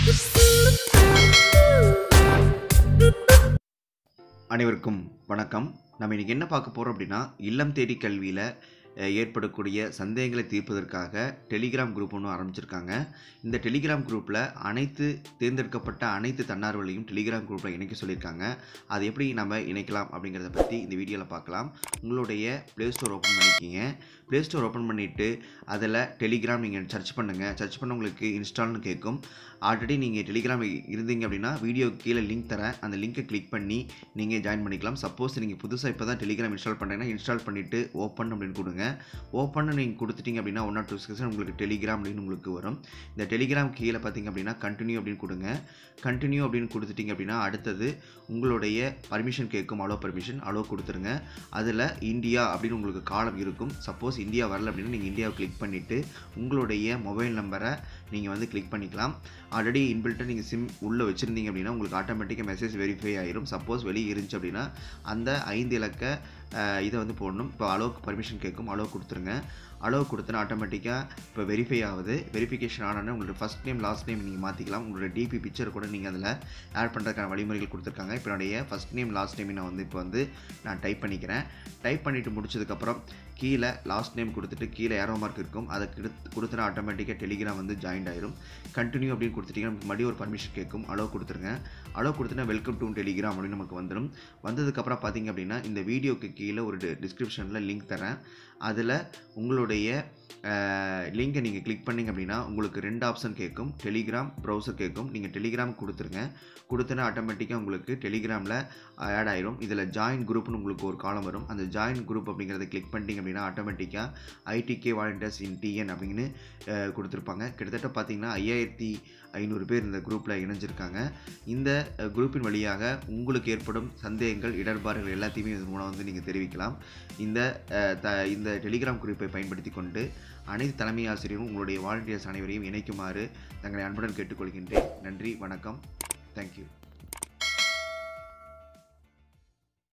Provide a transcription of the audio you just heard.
அனைவருக்கும் வணக்கம் நம்ம இன்னைக்கு என்ன பார்க்க போகிறோம் அப்படின்னா இல்லம் தேடி கல்வியில் அஹ், ஏற்படக்கூடிய சந்தேகங்களை தீர்ப்பதற்காக டெலிகிராம் குரூப் ஒன்று ஆரம்பிச்சிருக்காங்க இந்த டெலிகிராம் குரூப்பில் அனைத்து தேர்ந்தெடுக்கப்பட்ட அனைத்து தன்னார்வலையும் டெலிகிராம் குரூப்பில் இணைக்க சொல்லியிருக்காங்க அது எப்படி நம்ம இணைக்கலாம் அப்படிங்கிறத பற்றி இந்த வீடியோவில் பார்க்கலாம் உங்களுடைய ப்ளே ஸ்டோர் ஓப்பன் பண்ணிக்கிங்க ப்ளே ஸ்டோர் ஓப்பன் பண்ணிவிட்டு அதில் டெலிகிராம் நீங்கள் சர்ச் பண்ணுங்கள் சர்ச் பண்ண உங்களுக்கு இன்ஸ்டால்னு கேட்கும் ஆல்ரெடி நீங்கள் டெலிகிராம் இருந்தீங்க அப்படின்னா வீடியோ கீழே லிங்க் தரேன் அந்த லிங்கை கிளிக் பண்ணி நீங்கள் ஜாயின் பண்ணிக்கலாம் சப்போஸ் நீங்கள் புதுசாக இப்போ தான் டெலிகிராம் இன்ஸ்டால் பண்ணுறீங்கன்னா இன்ஸ்டால் பண்ணிவிட்டு ஓப்பன் அப்படின்னு கொடுங்க ஓப்பன் நீங்கள் கொடுத்துட்டீங்க அப்படின்னா ஒன் ஆர் டூ செகண்ட்ஸ் உங்களுக்கு டெலிகிராம் அப்படின்னு உங்களுக்கு வரும் இந்த டெலிகிராம் கீழே பார்த்தீங்க அப்படின்னா கண்டினியூ அப்படின்னு கொடுங்க கண்டினியூ அப்படின்னு கொடுத்துட்டீங்க அப்படின்னா அடுத்தது உங்களுடைய பர்மிஷன் கேட்கும் அலோ பர்மிஷன் அலோ கொடுத்துருங்க அதில் இந்தியா அப்படின்னு உங்களுக்கு காலம் இருக்கும் சப்போஸ் இந்தியா வரல அப்படின்னா நீங்கள் இந்தியாவை கிளிக் பண்ணிவிட்டு உங்களுடைய மொபைல் நம்பரை நீங்கள் வந்து கிளிக் பண்ணிக்கலாம் ஆல்ரெடி இன்பில்ட்டாக நீங்கள் சிம் உள்ளே வச்சுருந்தீங்க அப்படின்னா உங்களுக்கு ஆட்டோமேட்டிக்காக மெசேஜ் வெரிஃபை ஆயிரும் சப்போஸ் வெளியே இருந்துச்சு அப்படின்னா அந்த ஐந்து இலக்க அஹ், இதை வந்து போடணும் இப்போ அளவுக்கு பர்மிஷன் கேட்கும் அளவு கொடுத்துருங்க அளவு கொடுத்தனா ஆட்டோமேட்டிக்காக இப்போ வெரிஃபை ஆகுது வெரிஃபிகேஷன் ஆனோடனே உங்களோட ஃபஸ்ட் நேம் லாஸ்ட் நேம் நீங்கள் மாற்றிக்கலாம் உங்களோட டிபி பிக்சர் கூட நீங்கள் அதில் ஆட் பண்ணுறதுக்கான வழிமுறைகள் கொடுத்துருக்காங்க இப்போ என்னுடைய ஃபஸ்ட் நேம் லாஸ்ட் நேம் நான் வந்து இப்போ வந்து நான் டைப் பண்ணிக்கிறேன் டைப் பண்ணிவிட்டு முடிச்சதுக்கப்புறம் கீழே லாஸ்ட் நேம் கொடுத்துட்டு கீழே ஏரோ மார்க் இருக்கும் அதை கொடுத்து கொடுத்தனா ஆட்டோமேட்டிக்காக டெலிகிராம் வந்து ஜாயின் ஆயிரும் கண்டினியூ அப்படின்னு கொடுத்துட்டீங்கன்னா நமக்கு மறுபடியும் ஒரு பர்மிஷன் கேட்கும் அளவு கொடுத்துருங்க அளவு கொடுத்துட்டா வெல்கம் டு டெலிகிராம் அப்படின்னு நமக்கு வந்துடும் வந்ததுக்கப்புறம் பார்த்தீங்க அப்படின்னா இந்த வீடியோக்கு கீழே ஒரு டிஸ்கிரிப்ஷனில் லிங்க் தரேன் அதில் உங்களுடைய லிங்கை நீங்கள் கிளிக் பண்ணிங்க அப்படின்னா உங்களுக்கு ரெண்டு ஆப்ஷன் கேட்கும் டெலிகிராம் ப்ரௌசர் கேட்கும் நீங்கள் டெலிகிராம் கொடுத்துருங்க கொடுத்தனா ஆட்டோமேட்டிக்காக உங்களுக்கு டெலிகிராமில் ஆட் ஆயிரும் இதில் ஜாயின் குரூப்னு உங்களுக்கு ஒரு காலம் வரும் அந்த ஜாயின் குரூப் அப்படிங்கிறத கிளிக் பண்ணிட்டீங்க அப்படின்னா ஆட்டோமேட்டிக்காக ஐடிகே வாலண்டியர்ஸ் இன் டிஎன் அப்படின்னு அஹ், கொடுத்துருப்பாங்க கிட்டத்தட்ட பார்த்தீங்கன்னா ஐயாயிரத்தி ஐநூறு பேர் இந்த குரூப்பில் இணைஞ்சிருக்காங்க இந்த அஹ், குரூப்பின் வழியாக உங்களுக்கு ஏற்படும் சந்தேகங்கள் இடர்பாடுகள் எல்லாத்தையுமே இதன் மூலம் வந்து நீங்கள் தெரிவிக்கலாம் இந்த அஹ், த இந்த டெலிகிராம் குரூப்பை பயன்படுத்தி கொண்டு அனைத்து தலைமை ஆசிரியரும் உங்களுடைய வாலண்டியர்ஸ் அனைவரையும் இணைக்குமாறு தங்களை அன்புடன் கேட்டுக்கொள்கின்றேன் நன்றி வணக்கம் தேங்க்யூ